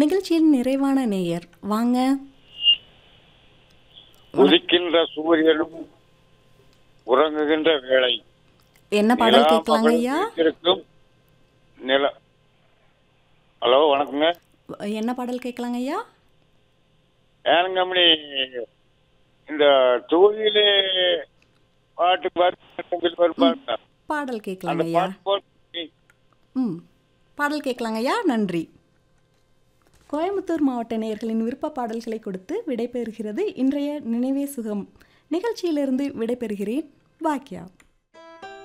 நிகழ்ச்சியின் நிறைவான நேயர் வாங்க உதிக்கின்ற சூரியனும் உறங்குகின்ற வேளை என்ன பாடல் நிலா கேட்கலாங்க பகல் ஐயா விழித்திருக்கும் நில ஹலோ வணக்கங்க என்ன பாடல் கேட்கலாங்க ஐயா ஏனுங்க அப்படி இந்த தூயிலே பாட்டு பாட்டு பாருங்க பாடல் அந்த கேட்கலாங்க ஐயா பாட்டு போட்டு ம் பாடல் கேட்கலாங்க ஐயா நன்றி கோயம்புத்தூர் மாவட்ட நேயர்களின் விருப்ப பாடல்களை கொடுத்து விடைபெறுகிறது இன்றைய நினைவே சுகம் நிகழ்ச்சியிலிருந்து விடைபெறுகிறேன் பாக்கியா